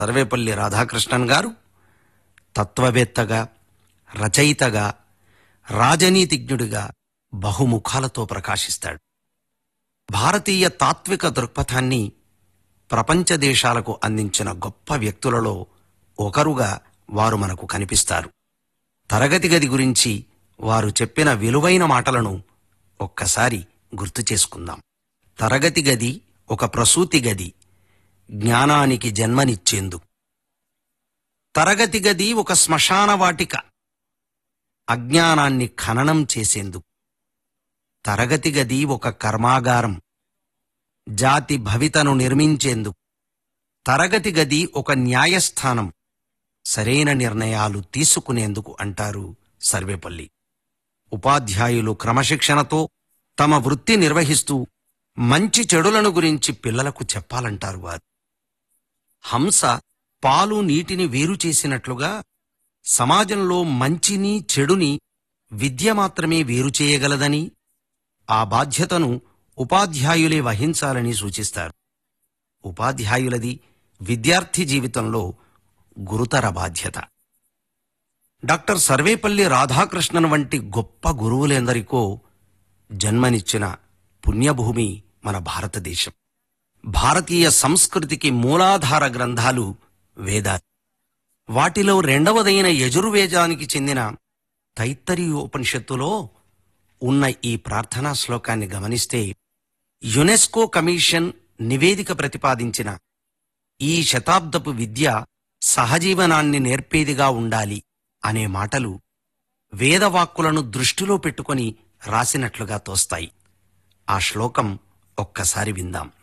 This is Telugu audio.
సర్వేపల్లి రాధాకృష్ణన్ గారు తత్వవేత్తగా రచయితగా రాజనీతిజ్ఞుడిగా బహుముఖాలతో ప్రకాశిస్తాడు భారతీయ తాత్విక దృక్పథాన్ని ప్రపంచ దేశాలకు అందించిన గొప్ప వ్యక్తులలో ఒకరుగా వారు మనకు కనిపిస్తారు తరగతి గది గురించి వారు చెప్పిన విలువైన మాటలను ఒక్కసారి గుర్తు చేసుకుందాం తరగతి గది ఒక ప్రసూతి గది జ్ఞానానికి జన్మనిచ్చేందు తరగతి గది ఒక శ్మశాన వాటిక అజ్ఞానాన్ని ఖననం చేసేందుకు తరగతి గది ఒక కర్మాగారం జాతి భవితను నిర్మించేందుకు తరగతి గది ఒక న్యాయస్థానం సరైన నిర్ణయాలు తీసుకునేందుకు అంటారు సర్వేపల్లి ఉపాధ్యాయులు క్రమశిక్షణతో తమ వృత్తి నిర్వహిస్తూ మంచి చెడులను గురించి పిల్లలకు చెప్పాలంటారు వారు హంస పాలు నీటిని వేరు చేసినట్లుగా సమాజంలో మంచిని చెడుని విద్య మాత్రమే వేరు చేయగలదని ఆ బాధ్యతను ఉపాధ్యాయులే వహించాలని సూచిస్తారు ఉపాధ్యాయులది విద్యార్థి జీవితంలో గురుతర బాధ్యత డాక్టర్ సర్వేపల్లి రాధాకృష్ణన్ వంటి గొప్ప గురువులెందరికో జన్మనిచ్చిన పుణ్యభూమి మన భారతదేశం భారతీయ సంస్కృతికి మూలాధార గ్రంథాలు వేదాలు వాటిలో రెండవదైన యజుర్వేదానికి చెందిన తైత్తరీయోపనిషత్తులో ఉన్న ఈ ప్రార్థనా శ్లోకాన్ని గమనిస్తే యునెస్కో కమిషన్ నివేదిక ప్రతిపాదించిన ఈ శతాబ్దపు విద్య సహజీవనాన్ని నేర్పేదిగా ఉండాలి అనే మాటలు వేదవాక్కులను దృష్టిలో పెట్టుకొని రాసినట్లుగా తోస్తాయి ఆ శ్లోకం ఒక్కసారి విందాం